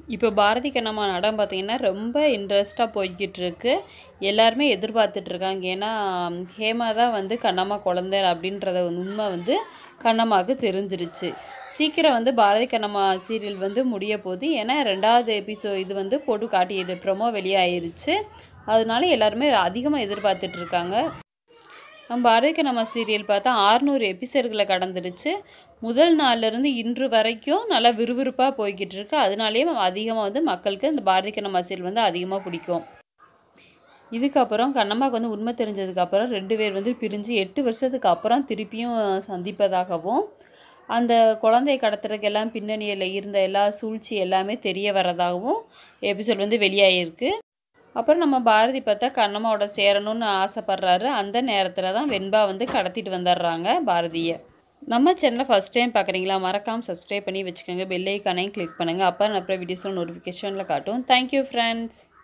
இப்போ பாரதி கண்ணம்மா நாடகம் பார்த்தீங்கன்னா ரொம்ப இன்ட்ரெஸ்ட்டாக போய்கிட்டு இருக்கு எல்லாருமே எதிர்பார்த்துட்டு இருக்காங்க ஏன்னா ஹேமா தான் வந்து கண்ணம்மா குழந்தை அப்படின்றத உண்மை வந்து கண்ணம்மாவுக்கு தெரிஞ்சிருச்சு சீக்கிரம் வந்து பாரதி கண்ணம்மா சீரியல் வந்து முடிய போகுது ஏன்னா ரெண்டாவது எபிசோ இது வந்து போட்டு காட்டியது ப்ரொமோ வெளியாயிருச்சு அதனால எல்லாருமே அதிகமாக எதிர்பார்த்துட்டு இருக்காங்க நம்ம பாரதிக்கு நம்ம சீரியல் பார்த்தா ஆறுநூறு எபிசோடுகளை கடந்துடுச்சு முதல் நாள்லேருந்து இன்று வரைக்கும் நல்லா விறுவிறுப்பாக போய்கிட்டு இருக்கு அதனாலேயே அதிகமாக வந்து மக்களுக்கு இந்த பாரதிக்கு நம்ம சீரியல் வந்து அதிகமாக பிடிக்கும் இதுக்கப்புறம் கண்ணம்மாவுக்கு வந்து உண்மை தெரிஞ்சதுக்கப்புறம் ரெண்டு பேர் வந்து பிரிஞ்சு எட்டு வருஷத்துக்கு அப்புறம் திருப்பியும் சந்திப்பதாகவும் அந்த குழந்தையை கடத்துறதுக்கு எல்லாம் பின்னணியில் இருந்த எல்லா சூழ்ச்சி எல்லாமே தெரிய வரதாகவும் எபிசோட் வந்து வெளியாகிருக்கு அப்புறம் நம்ம பாரதி பார்த்தா கண்ணம்மாவோட சேரணும்னு ஆசைப்படுறாரு அந்த நேரத்தில் தான் வெண்பா வந்து கடத்திட்டு வந்துடுறாங்க பாரதியை நம்ம சேனலை ஃபஸ்ட் டைம் பார்க்குறீங்களா மறக்காமல் சப்ஸ்கிரைப் பண்ணி வச்சுக்கோங்க பெல் ஐக்கானையும் கிளிக் பண்ணுங்கள் அப்போ நான் அப்புறம் வீடியோஸில் நோட்டிஃபிகேஷனில் காட்டும் தேங்க்யூ ஃப்ரெண்ட்ஸ்